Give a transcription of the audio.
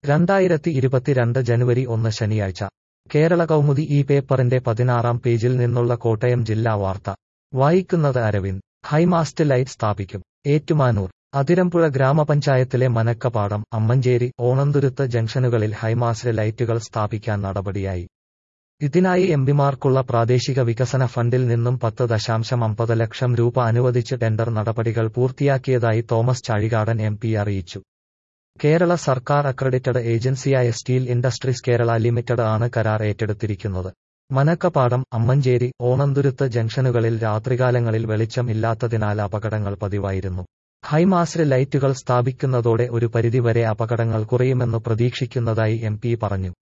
രണ്ടായിരത്തി ഇരുപത്തിരണ്ട് ജനുവരി ഒന്ന് ശനിയാഴ്ച കേരള കൗമുദി ഈ പേപ്പറിന്റെ പതിനാറാം പേജിൽ നിന്നുള്ള കോട്ടയം ജില്ലാ വാർത്ത വായിക്കുന്നത് അരവിന്ദ് ഹൈമാസ്റ്റ് ലൈറ്റ് സ്ഥാപിക്കും ഏറ്റുമാനൂർ അതിരമ്പുഴ ഗ്രാമപഞ്ചായത്തിലെ മനക്കപ്പാടം അമ്മഞ്ചേരി ഓണന്തുരുത്ത് ജംഗ്ഷനുകളിൽ ഹൈമാസ്റ്റ് ലൈറ്റുകൾ സ്ഥാപിക്കാൻ നടപടിയായി ഇതിനായി എംപിമാർക്കുള്ള പ്രാദേശിക വികസന ഫണ്ടിൽ നിന്നും പത്ത് ദശാംശം അമ്പത് ലക്ഷം രൂപ അനുവദിച്ച് ടെൻഡർ നടപടികൾ പൂർത്തിയാക്കിയതായി തോമസ് ചാഴികാടൻ എം പി അറിയിച്ചു കേരള സർക്കാർ അക്രഡിറ്റഡ് ഏജൻസിയായ സ്റ്റീൽ ഇൻഡസ്ട്രീസ് കേരള ലിമിറ്റഡ് ആണ് കരാർ ഏറ്റെടുത്തിരിക്കുന്നത് മനക്കപ്പാടം അമ്മഞ്ചേരി ഓണന്തുരുത്ത് ജംഗ്ഷനുകളിൽ രാത്രികാലങ്ങളിൽ വെളിച്ചം ഇല്ലാത്തതിനാൽ അപകടങ്ങൾ പതിവായിരുന്നു ഹൈമാസ്റ്റ് ലൈറ്റുകൾ സ്ഥാപിക്കുന്നതോടെ ഒരു പരിധിവരെ അപകടങ്ങൾ കുറയുമെന്ന് പ്രതീക്ഷിക്കുന്നതായി എം പി പറഞ്ഞു